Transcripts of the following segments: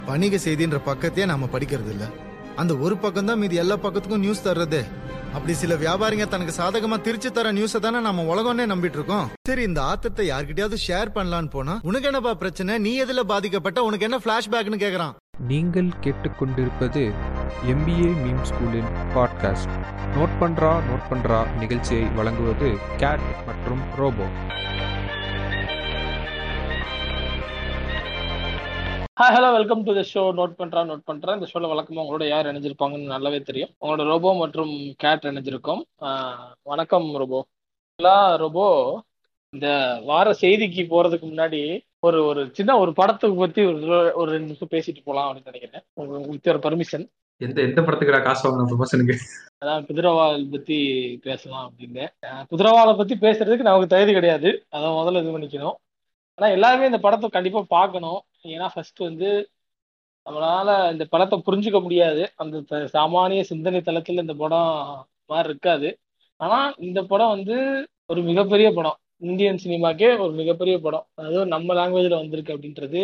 வணிக செய்தின்ற பக்கத்தையே நாம படிக்கிறது இல்ல அந்த ஒரு பக்கம் தான் மீதி எல்லா பக்கத்துக்கும் நியூஸ் தர்றது அப்படி சில வியாபாரிங்க தனக்கு சாதகமா திருச்சி தர நியூஸ தானே நம்ம உலகம்னே நம்பிட்டு இருக்கோம் சரி இந்த ஆத்தத்தை யார்கிட்டயாவது ஷேர் பண்ணலான்னு போனா உனக்கு என்னப்பா பிரச்சனை நீ எதுல பாதிக்கப்பட்ட உனக்கு என்ன பிளாஷ்பேக்னு கேக்குறான் நீங்கள் கேட்டுக்கொண்டிருப்பது எம்பிஏ மீம் ஸ்கூலின் பாட்காஸ்ட் நோட் பண்றா நோட் பண்றா நிகழ்ச்சியை வழங்குவது கேட் மற்றும் robo hi hello welcome to the show note பண்றா நோட் பண்றேன் இந்த ஷோல வழக்கமா உங்களோட யார் இணைஞ்சிருப்பாங்கன்னு நல்லாவே தெரியும் உங்களோட ரோபோ மற்றும் கேட் இணைஞ்சிருக்கோம் ஆஹ் வணக்கம் ரோபோ எல்லா ரோபோ இந்த வார செய்திக்கு போறதுக்கு முன்னாடி ஒரு ஒரு சின்ன ஒரு படத்துக்கு பத்தி ஒரு ஒரு ரெண்டு நிமிஷம் பேசிட்டு போலாம் அப்படின்னு நினைக்கிறேன் உங்களுக்கு ஒரு பர்மிஷன் எந்த எந்த படத்துக்குடா காசு வாங்கணும் ப்ரொமோஷனுக்கு அதான் குதிரவால் பத்தி பேசலாம் அப்படின்னு அஹ் குதிரவாலை பத்தி பேசுறதுக்கு நமக்கு தகுதி கிடையாது அதை முதல்ல இது பண்ணிக்கணும் ஆனா எல்லாருமே இந்த படத்தை கண்டிப்பா பார்க்கணும் ஏன்னா ஃபர்ஸ்ட் வந்து நம்மளால இந்த படத்தை புரிஞ்சுக்க முடியாது அந்த த- சாமானிய சிந்தனை தளத்துல இந்த படம் மாதிரி இருக்காது ஆனா இந்த படம் வந்து ஒரு மிகப்பெரிய படம் இந்தியன் சினிமாக்கே ஒரு மிகப்பெரிய படம் அதுவும் நம்ம லாங்குவேஜ்ல வந்திருக்கு அப்படின்றது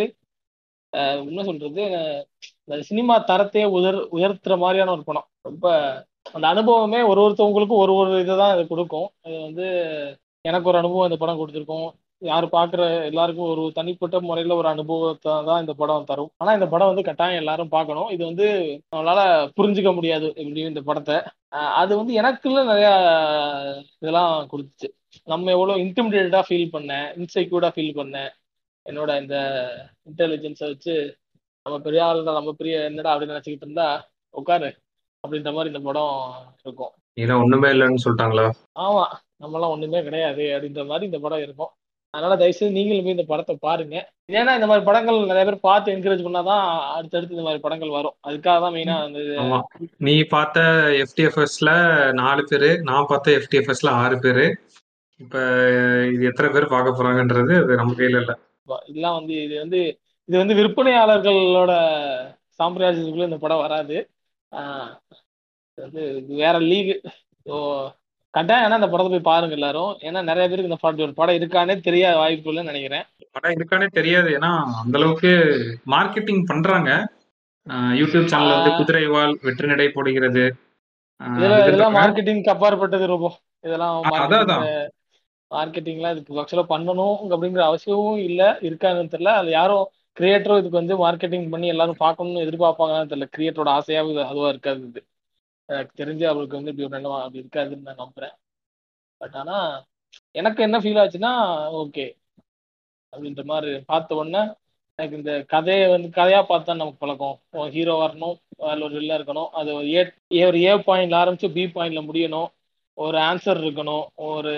அஹ் என்ன சொல்றது அஹ் இந்த சினிமா தரத்தையே உயர் உயர்த்துற மாதிரியான ஒரு படம் ரொம்ப அந்த அனுபவமே ஒரு ஒருத்தவங்களுக்கும் ஒரு ஒரு இதை தான் இது கொடுக்கும் இது வந்து எனக்கு ஒரு அனுபவம் இந்த படம் கொடுத்துருக்கோம் யார் பார்க்குற எல்லாருக்கும் ஒரு தனிப்பட்ட முறையில் ஒரு அனுபவத்தை தான் இந்த படம் தரும் ஆனால் இந்த படம் வந்து கட்டாயம் எல்லாரும் பார்க்கணும் இது வந்து நம்மளால புரிஞ்சுக்க முடியாது எப்படியும் இந்த படத்தை அஹ் அது வந்து எனக்குள்ள நிறையா இதெல்லாம் கொடுத்துச்சு நம்ம எவ்வளோ இன்டிமிடேட்டடாக ஃபீல் பண்ணேன் இன்செக்யூர்டாக ஃபீல் பண்ணேன் என்னோட இந்த இன்டெலிஜென்ஸை வச்சு நம்ம பெரிய ஆள் தான் நம்ம பெரிய என்னடா அப்படின்னு நினச்சிக்கிட்டு இருந்தா உட்காரு அப்படின்ற மாதிரி இந்த படம் இருக்கும் நீதான் ஒண்ணுமே இல்லைன்னு சொல்லிட்டாங்களா ஆமா நம்மலாம் ஒண்ணுமே கிடையாது அப்படின்ற மாதிரி இந்த படம் இருக்கும் அதனால தயவுசெய்து நீங்களும் போய் இந்த படத்தை பாருங்க ஏன்னா இந்த மாதிரி படங்கள் நிறைய பேர் பார்த்து என்கரேஜ் பண்ணாதான் அடுத்தடுத்து இந்த மாதிரி படங்கள் வரும் அதுக்காக தான் மெயினா வந்து ஆமா நீ பார்த்த எஃப்டிஎஃப்எஸ்ல நாலு பேரு நான் பார்த்த எஃப்டிஎஃப்எஸ்ல ஆறு பேரு இப்ப இது எத்தனை பேர் பார்க்க போறாங்கன்றது அது நம்ம கையில இல்ல இதெல்லாம் வந்து இது வந்து இது வந்து விற்பனையாளர்களோட சாம்ராஜ்யத்துக்குள்ள இந்த படம் வராது ஆஹ் இது வந்து இது வேற லீக் ஸோ கட்டாயம் ஏன்னா இந்த படத்தை போய் பாருங்க எல்லாரும் ஏன்னா நிறைய பேருக்கு இந்த படம் ஒரு படம் இருக்கானே தெரியாத வாய்ப்பு இல்லைன்னு நினைக்கிறேன் படம் இருக்கானே தெரியாது ஏன்னா அந்த அளவுக்கு மார்க்கெட்டிங் பண்றாங்க ஆஹ் யூடியூப் சேனல்ல வந்து ஆஹ் குதிரைவால் வெற்றி நடை போடுகிறது ஆஹ் இதுல இதெல்லாம் இதுன்றாங்க. மார்க்கெட்டிங் அப்பாற்பட்டது ரொம்ப இதெல்லாம் ஆ, அதான், அதான். மார்க்கெட்டிங்லாம் இதுக்கு ஆக்சுவலா பண்ணணும் அப்படிங்கிற அவசியமும் இல்ல இருக்காங்கன்னு தெரியல அது யாரும் கிரியேட்டரும் இதுக்கு வந்து மார்க்கெட்டிங் பண்ணி எல்லாரும் பார்க்கணும்னு எதிர்பார்ப்பாங்கன்னு தெரியல கிரியேட்டரோட ஆசையாவும் இது அதுவா இருக்காது இது எனக்கு தெரிஞ்சு அவருக்கு வந்து இப்படி ஒரு நிலைமை அப்படி இருக்காதுன்னு நான் நம்புறேன் பட் ஆனா எனக்கு என்ன ஃபீல் ஆச்சுன்னா ஓகே அப்படின்ற மாதிரி பார்த்த உடனே எனக்கு இந்த கதையை வந்து கதையா பார்த்தா நமக்கு பழக்கம் ஹீரோ வரணும் அதில் ஒரு வில்ல இருக்கணும் அது ஒரு ஏ ஏ ஒரு ஏ பாயிண்ட்ல ஆரம்பிச்சு பி பாயிண்ட்ல முடியணும் ஒரு ஆன்சர் இருக்கணும் ஒரு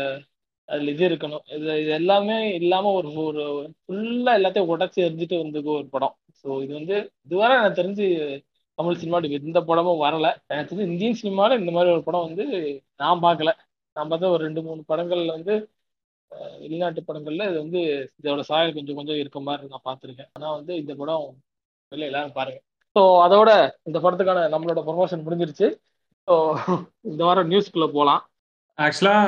அதுல இது இருக்கணும் இது இது எல்லாமே இல்லாம ஒரு ஒரு ஃபுல்லா எல்லாத்தையும் உடச்சி எரிஞ்சிட்டு வந்தது ஒரு படம் ஸோ இது வந்து இதுவரை எனக்கு தெரிஞ்சு தமிழ் சினிமா எந்த படமும் வரல எனக்கு தெரிஞ்சு இந்தியன் சினிமாவில் இந்த மாதிரி ஒரு படம் வந்து நான் பார்க்கல நான் பார்த்த ஒரு ரெண்டு மூணு படங்கள்ல வந்து அஹ், வெளிநாட்டு படங்கள்ல இது வந்து இதோட சாயல் கொஞ்சம் கொஞ்சம் இருக்க மாதிரி நான் பார்த்துருக்கேன் ஆனா வந்து இந்த படம் வெளில எல்லாரும் பாருங்க ஸோ அதோட இந்த படத்துக்கான நம்மளோட ப்ரொமோஷன் முடிஞ்சிருச்சு ஸோ இந்த வாரம் நியூஸ்க்குள்ள போகலாம் ஆக்சுவலா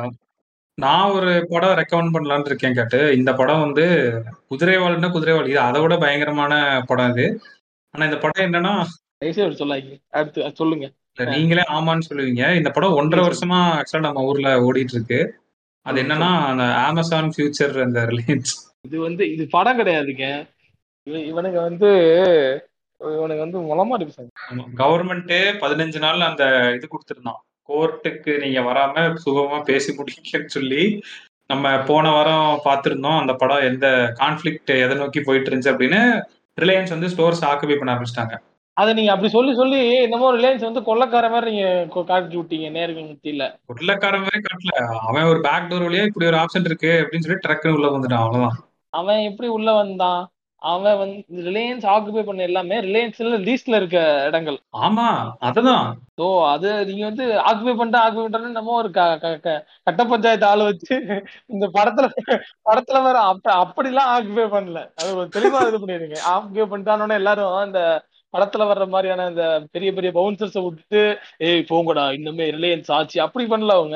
நான் ஒரு படம் ரெக்கமெண்ட் பண்ணலாம்னு இருக்கேன் கேட்டு இந்த படம் வந்து குதிரைவால்னா குதிரைவால் இது அதை விட பயங்கரமான படம் இது ஆனா இந்த படம் என்னன்னா தயவுசெய்து சொல்லாங்க அடுத்து அது சொல்லுங்க இல்ல நீங்களே ஆமான்னு சொல்லுவீங்க இந்த படம் ஒன்றரை வருஷமா ஆக்சுவலா நம்ம ஊர்ல ஓடிட்டு இருக்கு அது என்னன்னா அந்த அமேசான் ஃபியூச்சர் அந்த ரிலையன்ஸ் இது வந்து இது படம் கிடையாதுங்க இவ- இவனுங்க வந்து இவனுங்க வந்து முளமா இருக்கு சார் கவர்மெண்ட்டே பதினஞ்சு நாள் அந்த இது கொடுத்துருந்தான் கோர்ட்டுக்கு நீங்க வராம சுகமா பேசி முடிக்கன்னு சொல்லி நம்ம போன வாரம் பார்த்திருந்தோம் அந்த படம் எந்த கான்ஃபிளிக்ட் எதை நோக்கி போயிட்டு இருந்துச்சு அப்படின்னு ரிலையன்ஸ் வந்து ஸ்டோர்ஸ் ஆக்குபை பண்ண ஆரம்பிச்சிட்டாங்க அதை நீங்க அப்படி சொல்லி சொல்லி என்னமோ ரிலையன்ஸ் வந்து கொள்ளக்கார மாதிரி நீங்க கொ- காட்டி விட்டீங்க நேர்கள் மத்தியில உருளைக்காரன் மாதிரி காட்டல அவன் ஒரு பேக் டோர் வழியா இப்படி ஒரு ஆப்ஷன் இருக்கு அப்படின்னு சொல்லி ட்ரக்குன்னு உள்ள வந்துட்டான் அவ்வளவுதான் அவன் எப்படி உள்ள வந்தான் அவன் வந்து ரிலையன்ஸ் ஆக்குபை பண்ண எல்லாமே ரிலையன்ஸ்ல லீஸ்ட்ல இருக்க இடங்கள் ஆமா அதுதான் ஸோ அது நீங்க வந்து ஆக்குபை பண்ணிட்டா ஆக்குபை பண்ணிட்டா நம்ம ஒரு க- க- க- கட்ட பஞ்சாயத்து ஆளு வச்சு இந்த படத்துல படத்துல வேற அப்ப அப்படிலாம் ஆக்குபை பண்ணல அது ஒரு தெளிவா இது பண்ணிருங்க ஆக்குபை பண்ணிட்டானோட எல்லாரும் இந்த படத்துல வர்ற மாதிரியான இந்த பெரிய பெரிய பவுன்சர்ஸை விட்டுட்டு ஏய் போங்கடா இன்னுமே ரிலையன்ஸ் ஆச்சு அப்படி பண்ணல அவங்க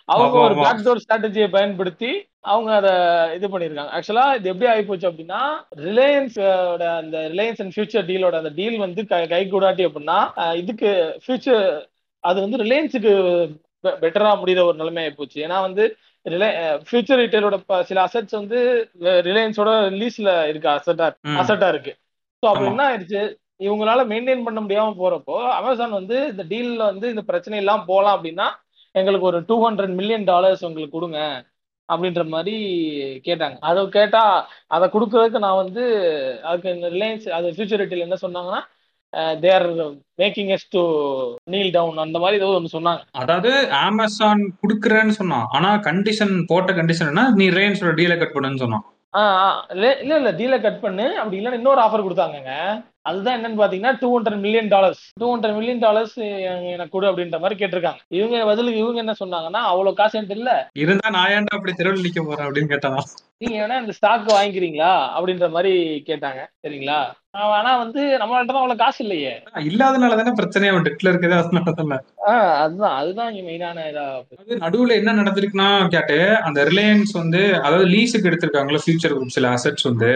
அவங்க ஆமா, ஒரு ஆமா. பேக்டோர் ஸ்ட்ராட்டஜியை பயன்படுத்தி அவங்க அதை இது பண்ணிருக்காங்க ஆக்சுவலா இது எப்படி ஆகி போச்சு அப்படின்னா ரிலையன்ஸ் அந்த ரிலையன்ஸ் அண்ட் ஃபியூச்சர் டீலோட அந்த டீல் வந்து கை- கை கூடாட்டி அப்படின்னா அஹ், இதுக்கு ஃபியூச்சர் அது வந்து ரிலையன்ஸுக்கு பெட்டரா முடியுற ஒரு நிலைமை ஆகி போச்சு ஏன்னா வந்து ஃபியூச்சர் ரீட்டைலோட சில அசெட்ஸ் வந்து ரிலையன்ஸோட லீஸ்ல இருக்க அசெட்டா ம். அசெட்டா இருக்கு ஸோ அப்போ ஆமா. என்ன ஆயிடுச்சு இவங்களால மெயின்டைன் பண்ண முடியாம போறப்போ அமேசான் வந்து இந்த டீல்ல வந்து இந்த பிரச்சனை எல்லாம் போலாம் அப்படின்னா எங்களுக்கு ஒரு டூ ஹண்ட்ரட் மில்லியன் டாலர்ஸ் உங்களுக்கு கொடுங்க அப்படின்ற மாதிரி கேட்டாங்க அதை கேட்டா அதை கொடுக்கறதுக்கு நான் வந்து அதுக்கு இந்த ரிலையன்ஸ் அது ஃபியூச்சர் ரீட்டைல் என்ன சொன்னாங்கன்னா they're making us to kneel down அந்த மாதிரி ஏதோ ஒன்று சொன்னாங்க அதாவது அமேசான் குடுக்குறேன்னு சொன்னான் ஆனா கண்டிஷன் போட்ட கண்டிஷன் என்ன நீ ரிலையன்ஸோட டீலை கட் பண்ணுன்னு சொன்னான் ஆ, ஆ, இல்ல இல்ல இல்ல டீலை கட் பண்ணு அப்படி இல்லைன்னா இன்னொரு ஆஃபர் கொடுத்தாங்கங்க அதுதான் என்னன்னு பாத்தீங்கன்னா two hundred million dollars two hundred million dollars எனக்கு கொடு அப்படின்ற மாதிரி கேட்டிருக்காங்க இவங்க பதிலுக்கு இவங்க என்ன சொன்னாங்கன்னா அவ்வளவு காசு என்கிட்ட இல்ல இருந்தா நான் ஏன்டா அப்படி தெருவில் நிக்க போறேன் அப்படின்னு கேட்டான் நீங்க வேணா இந்த ஸ்டாக் வாங்கிக்கிறீங்களா அப்படின்ற மாதிரி கேட்டாங்க சரிங்களா ஆ, ஆனா வந்து நம்மள்ட்ட தான் அவ்வளவு காசு இல்லையே இல்லாதனால தானே பிரச்சனையே அவன் டெட்ல இருக்கிறதே அதனால தானே ஆஹ் அதுதான் அதுதான் இங்க மெயினான இதா அதாவது நடுவுல என்ன நடந்திருக்குன்னா கேட்டு அந்த ரிலையன்ஸ் வந்து அதாவது லீஸுக்கு எடுத்திருக்காங்களா ஃபியூச்சர் குரூப் சில அசெட்ஸ் வந்து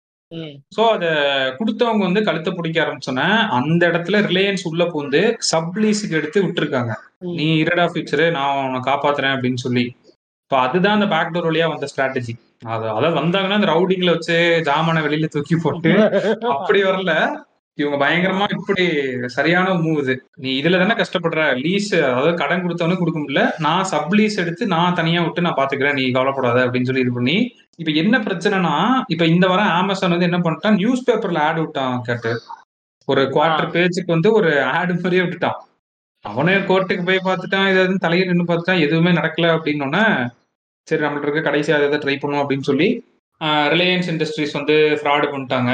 ம் சோ அத கொடுத்தவங்க வந்து கழுத்தை பிடிக்க ஆரம்பிச்சோன்னே அந்த இடத்துல ரிலையன்ஸ் உள்ள பூந்து சப் லீஸுக்கு எடுத்து விட்டுருக்காங்க ம். நீ இரடா ஃபியூச்சரு நான் உன்னை காப்பாத்துறேன் அப்படின்னு சொல்லி இப்போ அதுதான் அந்த பேக்டோர் வழியா வந்த ஸ்ட்ராட்டஜி அது அதாவது வந்தாங்கன்னா அந்த ரவுடிங்ல வச்சு ஜாமான வெளியில தூக்கி போட்டு அப்படி வரல இவங்க பயங்கரமா இப்படி சரியான மூவ் இது நீ இதுல தானே கஷ்டப்படுற லீஸ் அதாவது கடன் கொடுத்தவனு கொடுக்க முடியல நான் சப் லீஸ் எடுத்து நான் தனியா விட்டு நான் பாத்துக்கிறேன் நீ கவலைப்படாத அப்படின்னு சொல்லி இது பண்ணி இப்ப என்ன பிரச்சனைனா இப்ப இந்த வாரம் அமேசான் வந்து என்ன பண்ணிட்டான் நியூஸ் பேப்பர்ல ஆட் விட்டான் கேட்டு ஒரு குவார்டர் பேஜுக்கு வந்து ஒரு ஆடு மாதிரியே விட்டுட்டான் அவனே கோர்ட்டுக்கு போய் பார்த்துட்டான் இது எதுவும் தலையில் நின்று பார்த்துட்டான் எதுவுமே நடக்கல அப்படின்னோடனே சரி நம்மள்ட்ட இருக்க கடைசி அதை இதை ட்ரை பண்ணுவோம் அப்படின்னு சொல்லி ரிலையன்ஸ் இண்டஸ்ட்ரீஸ் வந்து ஃப்ராடு பண்ணிட்டாங்க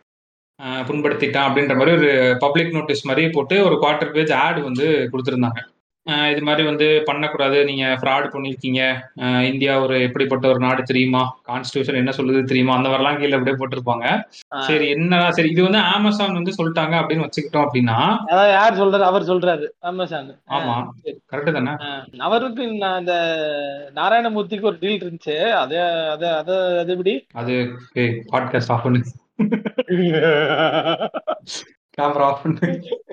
ஆஹ் புண்படுத்திட்டான் அப்படின்ற மாதிரி ஒரு பப்ளிக் நோட்டீஸ் மாதிரி போட்டு ஒரு குவார்டர் பேஜ் ஆட் வந்து கொடுத்துருந்தாங்க ஆஹ் இது மாதிரி வந்து பண்ணக்கூடாது நீங்க ஃப்ராட் பண்ணிருக்கீங்க ஆஹ் இந்தியா ஒரு எப்படிப்பட்ட ஒரு நாடு தெரியுமா கான்ஸ்டியூஷன் என்ன சொல்லுது தெரியுமா அந்த மாதிரிலாம் கீழே அப்படியே போட்டிருப்பாங்க ஆஹ் சரி என்னடா சரி இது வந்து அமேசான் வந்து சொல்லிட்டாங்க அப்படின்னு வச்சுக்கிட்டோம் அப்படின்னா அதாவது யார் சொல்றாரு அவர் சொல்றாரு அமேசான் ஆமா சரி. கரெக்டு தானே ஆஹ் அவருக்கு நான் அந்த நாராயணமூர்த்திக்கு ஒரு டீல் இருந்துச்சு அதே அத அத அது எப்படி அது பாட்காஸ்ட் ஆஃப் பண்ணு கேமரா ஆஃப் பண்ணு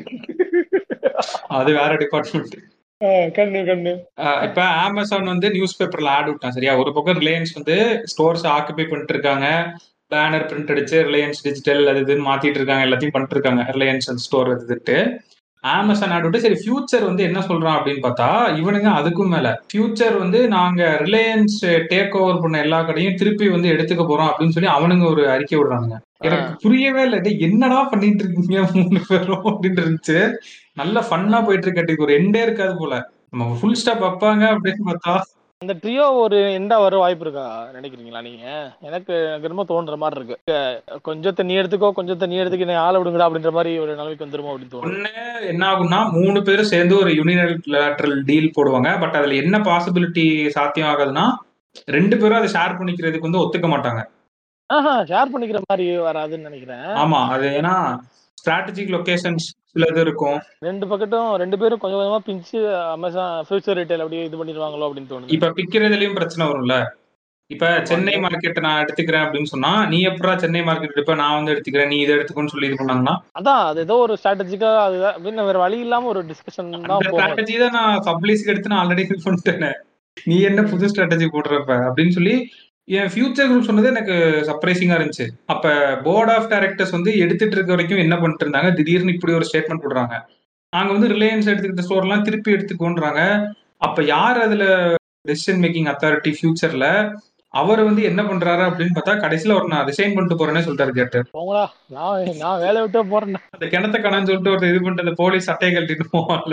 அது வேற டிபார்ட்மெண்ட் ஆஹ் கண்ணு கண்ணு இப்ப அமேசான் வந்து நியூஸ் பேப்பர்ல ஆட் விட்டான் சரியா ஒரு பக்கம் ரிலையன்ஸ் வந்து ஸ்டோர்ஸ் ஆக்குபை பண்ணிட்டு இருக்காங்க பேனர் பிரிண்ட் அடிச்சு ரிலையன்ஸ் டிஜிட்டல் அது இதுன்னு மாத்திட்டு இருக்காங்க எல்லாத்தையும் பண்ணிட்டு இருக்காங்க ரிலையன்ஸ் ஸ்டோர் இதுட்டு அமேசான் ஆட் விட்டு சரி ஃபியூச்சர் வந்து என்ன சொல்றான் அப்படின்னு பார்த்தா இவனுங்க அதுக்கும் மேல ஃபியூச்சர் வந்து நாங்க ரிலையன்ஸ் டேக் ஓவர் பண்ண எல்லா கடையும் திருப்பி வந்து எடுத்துக்க போறோம் அப்படின்னு சொல்லி அவனுங்க ஒரு அறிக்கை விடுறாங்க எனக்கு புரியவே இல்லை டேய், என்னடா பண்ணிட்டு இருக்கீங்க மூணு பேரும் அப்படின்னு இருந்துச்சு நல்ல ஃபன்னா போயிட்டு இருக்காட்டி ஒரு எண்டே இருக்காது போல நம்ம ஃபுல் ஸ்டாப் வைப்பாங்க அப்படின்னு பார்த்தா அந்த ட்ரியோ ஒரு எண்டா வர வாய்ப்பு இருக்கா நினைக்கிறீங்களா நீங்க எனக்கு எனக்கு என்னமோ தோன்ற மாதிரி இருக்கு அஹ் கொஞ்சத்தை நீ எடுத்துக்கோ கொஞ்சத்தை நீ எடுத்துக்க நீ ஆள விடுங்கடா அப்படின்ற மாதிரி ஒரு நிலைமைக்கு வந்துருமோ அப்படின்னு தோணுது ஒண்ணு என்ன ஆகும்னா மூணு பேரும் சேர்ந்து ஒரு யூனிலேட்ரல் டீல் போடுவாங்க பட் அதுல என்ன பாசிபிலிட்டி சாத்தியம் ஆகாதுன்னா ரெண்டு பேரும் அதை ஷேர் பண்ணிக்கிறதுக்கு வந்து ஒத்துக்க மாட்டாங்க ஆஹா ஷேர் பண்ணிக்கிற மாதிரி வராதுன்னு நினைக்கிறேன் ஆமா அது ஏன்னா ஸ்ட்ராட்டஜிக் லொகேஷன்ஸ் சிலது இருக்கும் ரெண்டு பக்கட்டும் ரெண்டு பேரும் கொஞ்சம் கொஞ்சமா பிஞ்சு அமேசான் ஃபியூச்சர் ரீட்டைல் அப்படியே இது பண்ணிடுவாங்களோ அப்படின்னு தோணுது இப்ப பிக்கிறதுலயும் பிரச்சனை வரும்ல இப்ப சென்னை மார்க்கெட் நான் எடுத்துக்கிறேன் அப்படின்னு சொன்னா நீ எப்படா சென்னை மார்க்கெட் எடுப்ப நான் வந்து எடுத்துக்கிறேன் நீ இதை எடுத்துக்கோன்னு சொல்லி இது பண்ணாங்கன்னா அதான் அது ஏதோ ஒரு ஸ்ட்ராட்டஜிக்கா அது அப்படின்னு வேற வழி இல்லாம ஒரு டிஸ்கஷன் அந்த தான் போகும் ஸ்ட்ராட்டஜி தான் நான் சப்ளீஸ்க்கு எடுத்து நான் ஆல்ரெடி இது பண்ணிட்டேனே நீ என்ன புது ஸ்ட்ராட்டஜி போடுறப்ப அப்படின்னு சொல்லி என் ஃபியூச்சர் குரூப் சொன்னது எனக்கு சர்ப்ரைசிங்கா இருந்துச்சு அப்ப போர்ட் ஆஃப் டைரக்டர்ஸ் வந்து எடுத்துட்டு இருக்க வரைக்கும் என்ன பண்ணிட்டு இருந்தாங்க திடீர்னு இப்படி ஒரு ஸ்டேட்மெண்ட் விடுறாங்க நாங்க வந்து ரிலையன்ஸ் எடுத்துக்கிட்ட ஸ்டோர்லாம் திருப்பி எடுத்துக்கோன்றாங்க அப்ப யார் அதுல டெசிஷன் மேக்கிங் அத்தாரிட்டி ஃபியூச்சர்ல அவர் வந்து என்ன பண்றாரு அப்படின்னு பார்த்தா கடைசியில ஒரு நான் ரிசைன் பண்ணிட்டு போறேன்னு சொல்லிட்டாரு கேட்டு போங்களா நான் நான் வேலையை விட்டே போறேன் அந்த கிணத்த கணன்னு சொல்லிட்டு ஒரு இது பண்ணிட்டு அந்த போலீஸ் சட்டையை கழட்டிட்டு போவான்ல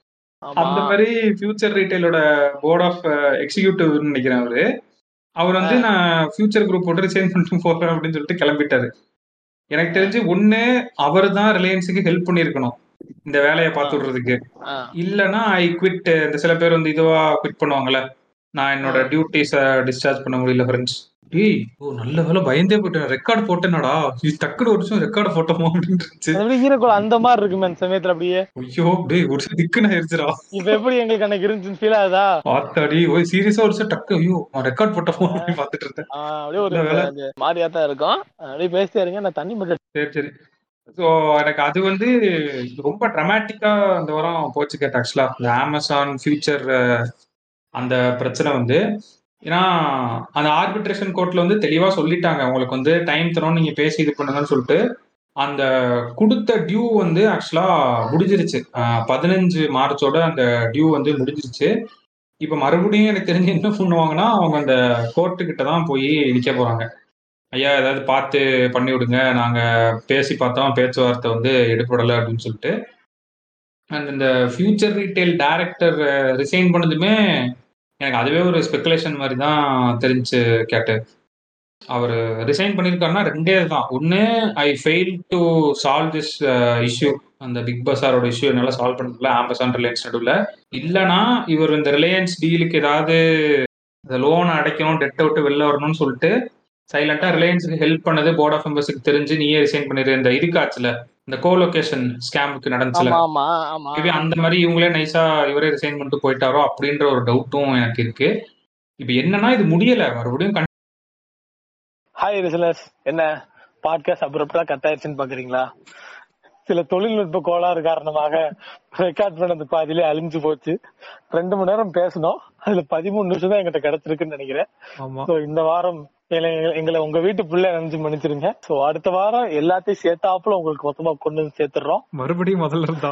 அந்த மாதிரி ஃபியூச்சர் ரீட்டைலோட போர்ட் ஆஃப் எக்ஸிக்யூட்டிவ் நினைக்கிறேன் அவரு அவர் வந்து நான் ஃபியூச்சர் குரூப் போட்டு ரிசைன் பண்ணிட்டு போறேன் அப்படின்னு சொல்லிட்டு கிளம்பிட்டாரு எனக்கு தெரிஞ்சு ஒண்ணு அவர் தான் ரிலையன்ஸுக்கு ஹெல்ப் பண்ணிருக்கணும் இந்த வேலையை பார்த்து விடுறதுக்கு இல்லைன்னா ஐ குவிட் இந்த சில பேர் வந்து இதுவா குவிட் பண்ணுவாங்கல்ல நான் என்னோட டியூட்டிஸை டிஸ்சார்ஜ் பண்ண முடியல ஃப்ரெண்ட்ஸ் டேய் ஓ நல்ல வேலை பயந்தே போயிட்டேன் ரெக்கார்ட் போட்டேனடா இது டக்குனு ஒரு நிமிஷம் ரெக்கார்ட் போட்டோமோ அப்படின்னு இருந்துச்சு அது எப்படி ஈரக்குளம் அந்த மாதிரி இருக்குமே அந்த சமயத்துல அப்படியே ஐயோ டேய் ஒரு நிமிஷம் திக்குன்னு ஆயிருச்சுடா இப்ப எப்படி எங்களுக்கு அன்னைக்கு இருந்துச்சுன்னு ஃபீல் ஆகுதா ஆத்தாடி ஓய் சீரியஸா ஒரு நிமிஷம் டக்கு ஐயோ ரெக்கார்ட் போட்டோமோ அப்படின்னு பாத்துட்டு இருந்தேன் ஆஹ் அப்படியே ஒரு நல்ல வேலை. அது மாதிரியா தான் இருக்கும் அப்படியே பேசிட்டே இருங்க நான் தண்ணி மட்டும் சரி சரி ஸோ எனக்கு அது வந்து ரொம்ப ட்ரமாட்டிக்கா இந்த வாரம் போச்சு கேட்ட ஆக்சுவலா இந்த அமேசான் ஃபியூச்சர் அந்த பிரச்சனை வந்து ஏன்னா அந்த ஆர்பிட்ரேஷன் கோர்ட்ல வந்து தெளிவா சொல்லிட்டாங்க உங்களுக்கு வந்து டைம் தரோம் நீங்க பேசி இது பண்ணுங்கன்னு சொல்லிட்டு அந்த கொடுத்த டியூ வந்து ஆக்சுவலா முடிஞ்சிருச்சு அஹ் பதினஞ்சு மார்ச்சோட அந்த டியூ வந்து முடிஞ்சிருச்சு இப்ப மறுபடியும் எனக்கு தெரிஞ்சு என்ன பண்ணுவாங்கன்னா அவங்க அந்த கோர்ட்டு கிட்ட தான் போய் நிக்க போறாங்க ஐயா ஏதாவது பார்த்து பண்ணி விடுங்க நாங்க பேசி பார்த்தோம் பேச்சுவார்த்தை வந்து எடுப்படலை அப்படின்னு சொல்லிட்டு அண்ட் இந்த ஃபியூச்சர் ரீட்டைல் டைரக்டர் ரிசைன் பண்ணதுமே எனக்கு அதுவே ஒரு ஸ்பெகுலேஷன் மாதிரி தான் தெரிஞ்சு கேட்டு அவர் ரிசைன் பண்ணியிருக்காருன்னா ரெண்டே தான் ஒன்று I fail to solve this issue அந்த பிக் பஸாரோட இஷ்யூ என்னால் சால்வ் பண்ணல ஆமசான் ரிலையன்ஸ் நடுவில் இல்லைனா இவர் இந்த ரிலையன்ஸ் டீலுக்கு ஏதாவது இந்த லோன் அடைக்கணும் டெட்டை விட்டு வெளில வரணும்னு சொல்லிட்டு சைலண்டா ரிலையன்ஸுக்கு ஹெல்ப் பண்ணது போர்ட் ஆஃப் மெம்பர்ஸுக்கு தெரிஞ்சு நீயே ரிசைன் பண்ணிரு இந்த இதுக்காச்சுல இந்த கோலொகேஷன் ஸ்கேமுக்கு நடந்துச்சுல ஆமா ஆமா ஆமா மேபி அந்த மாதிரி இவங்களே நைஸா இவரே ரிசைன் பண்ணிட்டு போயிட்டாரோ அப்படின்ற ஒரு டவுட்டும் எனக்கு இருக்கு இப்ப என்னன்னா இது முடியல மறுபடியும் கண்- ஹாய் ரிசலர்ஸ் என்ன பாட்காஸ்ட் அப்புறப்படா கட் ஆயிடுச்சுன்னு பாக்குறீங்களா சில தொழில்நுட்ப கோளாறு காரணமாக ரெக்கார்ட் பண்ணது பாதியிலே அழிஞ்சு போச்சு ரெண்டு மணி நேரம் பேசணும் அதுல பதிமூணு நிமிஷம் தான் எங்கிட்ட கிடைச்சிருக்குன்னு நினைக்கிறேன் ஆமா சோ இந்த வாரம் எங்களை- எங்களை உங்க வீட்டு பிள்ளை நினைச்சு மன்னிச்சிருங்க சோ அடுத்த வாரம் எல்லாத்தையும் சேர்த்தாப்புல உங்களுக்கு மொத்தமா கொண்டு வந்து சேர்த்துடுறோம் மறுபடியும் முதல்ல இருந்தா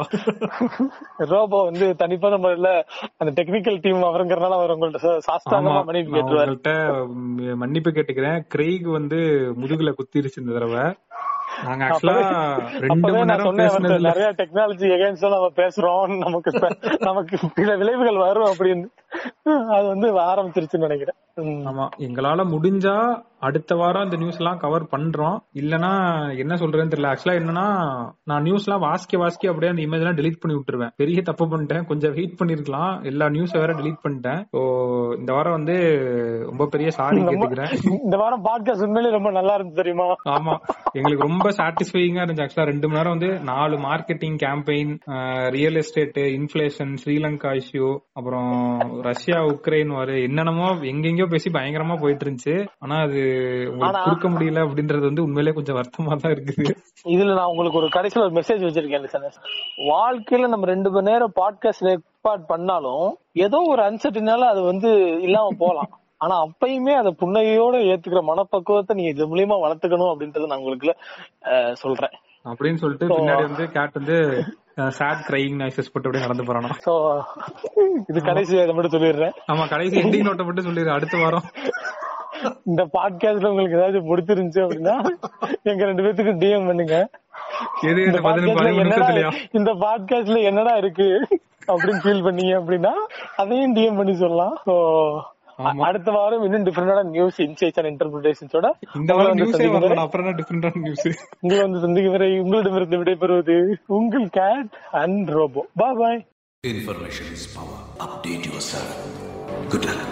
ரோபோ வந்து தனிப்பட்ட முறையில அந்த டெக்னிக்கல் டீம் அவருங்கிறனால அவர் உங்கள்ட்ட சா- சாஸ்தாங்கமா ஆமா, மன்னிப்பு நான் கேட்டுருவாரு உங்கள்ட்ட ம், மன்னிப்பு கேட்டுக்கிறேன் கிரெய்க் வந்து முதுகுல குத்திருச்சு இந்த தடவை நாங்க ஆக்சுவலா ரெண்டு அப்பவே மணி நான் நேரம் சொன்னேன் அவர்ட்ட, பேசினதுல நிறைய டெக்னாலஜி எகேன்ஸ்ட் நம்ம பேசுறோம் நமக்கு ச- நமக்கு சில விளைவுகள் வரும் அப்படின்னு அது வந்து ஆரம்பிச்சிருச்சுன்னு நினைக்கிறேன் ம். ஆமா எங்களால முடிஞ்சா அடுத்த வாரம் இந்த நியூஸ் எல்லாம் கவர் பண்றோம் இல்லனா என்ன சொல்றேன்னு தெரியல ஆக்சுவலா என்னன்னா நான் நியூஸ் எல்லாம் வாசிக்க வாசிக்க அப்படியே அந்த இமேஜ் எல்லாம் delete பண்ணி விட்டுருவேன் பெரிய தப்பு பண்ணிட்டேன் கொஞ்சம் வெயிட் பண்ணிருக்கலாம் எல்லா நியூஸை வேற delete பண்ணிட்டேன் ஸோ இந்த வாரம் வந்து ரொம்ப பெரிய சாரி ரொம்ப- கேட்டுக்கிறேன் இந்த வாரம் பாட்காஸ்ட் உண்மையிலேயே ரொம்ப நல்லா இருந்துச்சு தெரியுமா ஆமா எங்களுக்கு ரொம்ப சாட்டிஸ்ஃபைங்கா இருந்துச்சு ஆக்சுவலா ரெண்டு மணி நேரம் வந்து நாலு marketing campaign real estate inflation Sri Lanka issue அப்புறம் ரஷ்யா உக்ரைன் வாரு என்னென்னமோ எங்கெங்கயோ பேசி பயங்கரமா போயிட்டு இருந்துச்சு ஆனா அது உங்களுக்கு ஆனா- கொடுக்க முடியல அப்படின்றது வந்து உண்மையிலேயே கொஞ்சம் வருத்தமா தான் இருக்குது இதுல நான் உங்களுக்கு ஒரு கடைசியில ஒரு மெசேஜ் வச்சிருக்கேன் listeners. வாழ்க்கையில நம்ம ரெண்டு மணி நேரம் பாட்காஸ்ட் ரெக்கார்ட் பண்ணாலும் ஏதோ ஒரு அன்சர்டினால அது வந்து இல்லாம போலாம் ஆனா அப்பயுமே அதை புன்னையோட ஏத்துக்கிற மனப்பக்குவத்தை நீங்க இது மூலியமா வளர்த்துக்கணும் அப்படின்றத நான் உங்களுக்கு அஹ், சொல்றேன் அப்படின்னு சொல்லிட்டு So- பின்னாடி வந்து கேட் வந்து சேட் கிரைங் நாய்ஸஸ் போட்டு அப்படியே நடந்து போறானா சோ இது கடைசி இதை மட்டும் சொல்லிடுறேன் ஆமா கடைசி எண்டிங் நோட்டை மட்டும் சொல்லிடு அடுத்த வாரம் இந்த பாட்காஸ்ட்ல உங்களுக்கு ஏதாச்சும் பிடிச்சிருந்துச்சு அப்படின்னா எங்க ரெண்டு பேத்துக்கு டிஎம் பண்ணுங்க எது இந்த இந்த பதினஞ்சு பாட்காஸ்ட்ல பதிமூணு என்னடா நிமிஷத்துலயா இந்த பாட்காஸ்ட்ல என்னடா இருக்கு அப்படின்னு ஃபீல் பண்ணீங்க அப்படின்னா அதையும் டிஎம் பண்ணி சொல்லலாம் So, ஆமா. அடுத்த வாரம் இன்னும் டிஃபரெண்டான நியூஸ் இன்சைட்ஸ் அண்ட் இன்டர்பிரேஷன்ஸோட இந்த வாரம் நியூஸே வரல அப்புறம் என்ன டிஃபரெண்டான நியூஸ் உங்களை வந்து சந்திக்கும் வரை உங்களிடமிருந்து விடைபெறுவது உங்கள் Kate and robo bye bye Information is power. Update yourself. Good luck.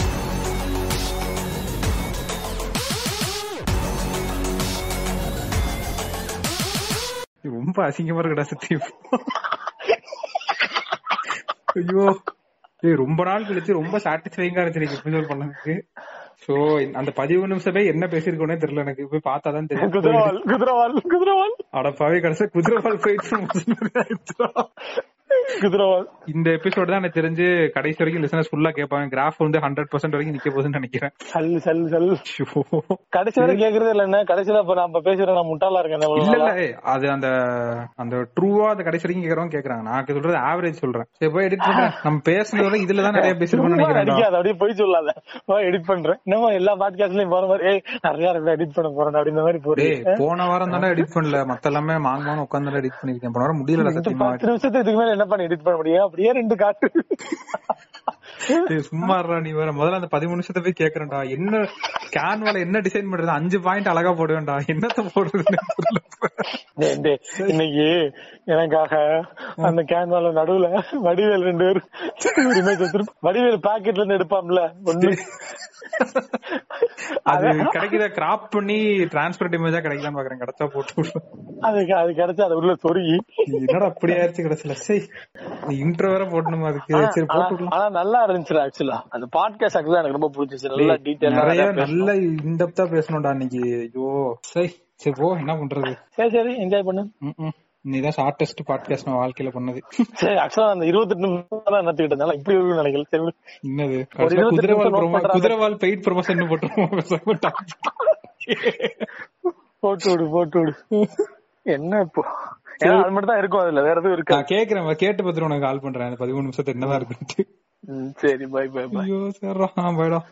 ரொம்ப அசிங்கமா இருக்குடா சத்தியம் ஐயோ ஏய் ரொம்ப நாள் கழிச்சு ரொம்ப சாட்டிஸ்ஃபைங்கா இருந்துச்சு நீங்க எபிசோட் பண்ணதுக்கு சோ அந்த பதிவு நிமிஷமே என்ன பேசிருக்கோனே தெரியல எனக்கு போய் பார்த்தா தான் தெரியும் குதிரவால் குதிரவால் குதிரவால் அடப்பாவே கடைசி குதிரைவால் போயிட்டு குதிரவால் இந்த எபிசோட் தான் எனக்கு தெரிஞ்சு கடைசி வரைக்கும் லிசனர்ஸ் ஃபுல்லா கேட்பாங்க கிராஃப் வந்து ஹண்ட்ரட் பர்சன்ட் வரைக்கும் நிக்க போகுதுன்னு நினைக்கிறேன் சல் சல் சல் ஐயோ. கடைசி வரை கேக்குறது இல்ல என்ன கடைசியில இப்ப நம்ம பேசுறேன் நான் முட்டாளா இருக்கேன் இல்ல இவ்வளவு இல்ல நாளா. ஏய், அது அந்த அந்த ட்ரூவா அந்த கடைசி வரைக்கும் கேக்குறவங்க கேக்குறாங்க நான் சொல்றது ஆவரேஜ் சொல்றேன் சரி போய் எடிட் பண்றேன் நம்ம பேசுனதோட இதுல தான் நிறைய பேசிருக்கோம்னு சும்மா நினைக்கிறேன் நடிக்காத அப்படியே போய் சொல்லாத எடிட் பண்றேன் என்னமோ எல்லா பாட்காஸ்ட்லயும் போற மாதிரி ஏய் நிறைய எடிட் பண்ண போறேன் அப்படின்ற மாதிரி டேய் போறேன் போன வாரம் தானே எடிட் பண்ணல மத்த எல்லாமே மாங்கமான உட்காந்து எடிட் பண்ணிருக்கேன் போன வாரம் முடியல இந்த சத்தியமா பத்து நிமிஷத்துக்கு இதுக்கு மேல என்ன பண்ணி எடிட் பண்ண முடியும் அப்படியே ரெண்டு காட்டு டேய், சும்மா இருடா நீ வேற முதல்ல அந்த பதிமூணு நிமிஷத்தை போய் கேக்குறேன்டா என்ன கேன்வால என்ன டிசைன் பண்றது அஞ்சு பாயிண்ட் அழகா போடுவேன்டா என்னத்த போடுறதுன்னு தெரியல. டேய், டேய், இன்னைக்கு எனக்காக அந்த கேன்வால நடுவுல வடிவேல் ரெண்டு பேரும் ஒரு இமேஜ் வச்சிருப்போம் வடிவேல் பாக்கெட்ல இருந்து எடுப்பான்ல ஒண்ணு அது கிடைக்குத கிராப் பண்ணி டிரான்ஸ்பரண்ட் இமேஜா கிடைக்கலாம் பாக்குறேன் கிடைச்சா போட்டு விடு. அது அது கிடைச்சு அது உள்ள சொருகி என்னடா அப்படி ஆயிடுச்சு கடைசியில சரி இன்ட்ரோ வேற போடணுமா அதுக்கு ஆனா- சரி போட்டு ஆனா- விடலாம் ஆனா நல்லா இருந்துச்சு ஆக்சுவலா அந்த பாட்காஸ்ட் ஆக்சுவலா எனக்கு ரொம்ப பிடிச்சிச்சு நல்லா டீடைலா நிறைய நல்ல இன்டெப்தா பேசணும்டா இன்னைக்கு ஐயோ சரி சரி போ என்ன பண்றது சரி சரி என்ஜாய் பண்ணு ம்ம். நீதான் ஷார்டஸ்ட் பாட்காஸ்ட் நான் வாழ்க்கையில பண்ணது சரி ஆக்சுவலா அந்த இருபத்தெட்டு நிமிஷம் தான் நடத்திக்கிட்டதுனால இப்படி ஒரு நினைக்கல சரி விடு. என்னது ஒரு கடைசியில இருபத்தெட்டு குதிரைவால் நிமிஷம் note promo- பண்றாங்க. குதிரைவால் பெய்ட் ப்ரொமோஷன் போட்டுருவோம் போட்டு விடு போட்டு விடு என்ன இப்போ ஏன்னா அது மட்டும் தான் இருக்கும் அதுல வேற எதுவும் இருக்கா நான் கேக்குறேன் கேட்டு பத்திரம் உனக்கு கால் பண்றேன் அந்த பதிமூணு நிமிஷத்துக்கு என்னதான் இருக்குன்ட்டு சரி பை பை பை ஐயோ சரிடா பாய்டா